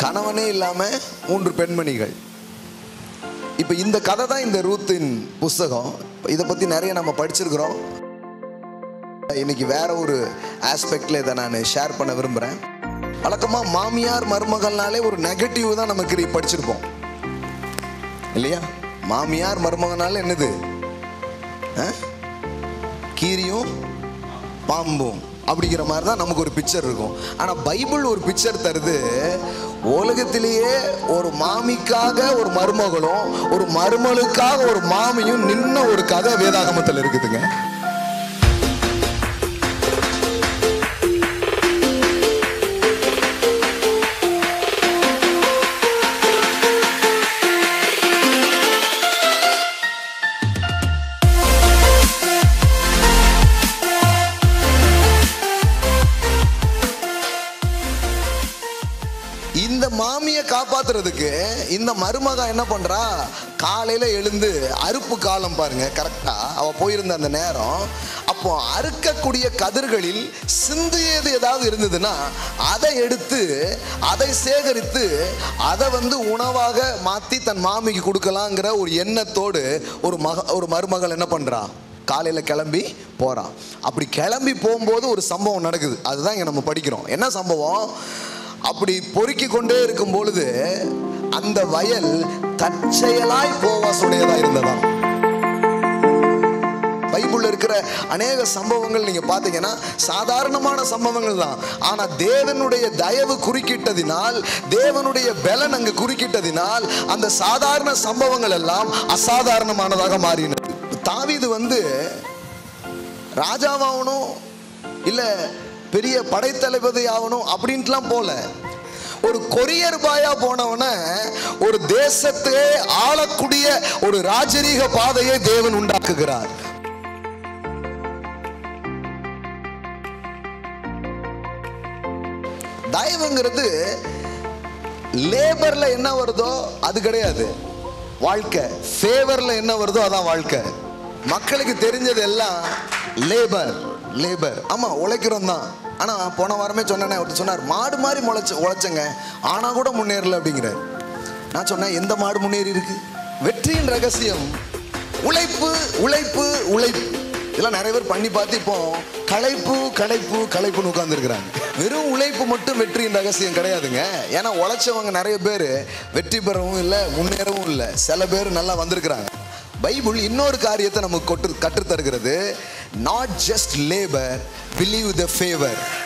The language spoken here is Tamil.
கணவனே இல்லாம மூன்று பெண்மணிகள் இப்போ இந்த கதை தான் இந்த ரூத்தின் புஸ்தகம் இதை பத்தி நிறைய நம்ம படிச்சிருக்கிறோம் இன்னைக்கு வேற ஒரு ஆஸ்பெக்ட்ல இதை நான் ஷேர் பண்ண விரும்புறேன் வழக்கமா மாமியார் மருமகள்னாலே ஒரு நெகட்டிவ் தான் நமக்கு படிச்சிருப்போம் இல்லையா மாமியார் மருமகனால என்னது ஆ? கீரியும் பாம்பும் அப்படிங்கிற மாதிரி தான் நமக்கு ஒரு பிக்சர் இருக்கும் ஆனால் பைபிள் ஒரு பிக்சர் தருது உலகத்திலேயே ஒரு மாமிக்காக ஒரு மருமகளும் ஒரு மருமகளுக்காக ஒரு மாமியும் நின்ன ஒரு கதை வேதாகமத்தில் இருக்குதுங்க இந்த மாமியை காப்பாத்துறதுக்கு இந்த மருமக என்ன பண்றா காலையில எழுந்து அறுப்பு காலம் பாருங்க கரெக்டா அவ போயிருந்த அந்த நேரம் அப்போ அறுக்கக்கூடிய கதிர்களில் சிந்தியது ஏதாவது இருந்ததுன்னா அதை எடுத்து அதை சேகரித்து அதை வந்து உணவாக மாத்தி தன் மாமிக்கு கொடுக்கலாங்கிற ஒரு எண்ணத்தோடு ஒரு மக ஒரு மருமகள் என்ன பண்றா காலையில கிளம்பி போறான் அப்படி கிளம்பி போகும்போது ஒரு சம்பவம் நடக்குது அதுதான் இங்க நம்ம படிக்கிறோம் என்ன சம்பவம் அப்படி பொறுக்கி கொண்டே இருக்கும் பொழுது அந்த வயல் தற்செயலாய் போவாசுடையதா இருந்ததா பைபிள்ல இருக்கிற அநேக சம்பவங்கள் நீங்க பாத்தீங்கன்னா சாதாரணமான சம்பவங்கள் தான் ஆனா தேவனுடைய தயவு குறுக்கிட்டதினால் தேவனுடைய பலன் அங்கு குறுக்கிட்டதினால் அந்த சாதாரண சம்பவங்கள் எல்லாம் அசாதாரணமானதாக மாறினது தாவீது வந்து ராஜாவாகணும் இல்ல பெரிய படைத்தளபதி ஆகணும் அப்படின்ட்டுலாம் போல ஒரு கொரியர் பாயா போனவன ஒரு தேசத்தை ஆளக்கூடிய ஒரு ராஜரீக பாதையை தேவன் உண்டாக்குகிறார் தயவுங்கிறது லேபர்ல என்ன வருதோ அது கிடையாது வாழ்க்கை ஃபேவர்ல என்ன வருதோ அதான் வாழ்க்கை மக்களுக்கு தெரிஞ்சது எல்லாம் லேபர் லேபர் ஆமா உழைக்கிறோம் தான் ஆனா போன வாரமே சொன்னேனே ஒருத்தர் சொன்னார் மாடு மாதிரி முளைச்சு உழைச்சங்க ஆனா கூட முன்னேறல அப்படிங்கிறார் நான் சொன்னேன் எந்த மாடு முன்னேறி இருக்கு வெற்றியின் ரகசியம் உழைப்பு உழைப்பு உழைப்பு இதெல்லாம் நிறைய பேர் பண்ணி பார்த்து இப்போ களைப்பு களைப்பு களைப்புன்னு உட்கார்ந்துருக்குறாங்க வெறும் உழைப்பு மட்டும் வெற்றியின் ரகசியம் கிடையாதுங்க ஏன்னா உழைச்சவங்க நிறைய பேர் வெற்றி பெறவும் இல்லை முன்னேறவும் இல்லை சில பேர் நல்லா வந்திருக்கிறாங்க பைபிள் இன்னொரு காரியத்தை நமக்கு கொட்டு கற்றுத்தருகிறது not just labour believe the favour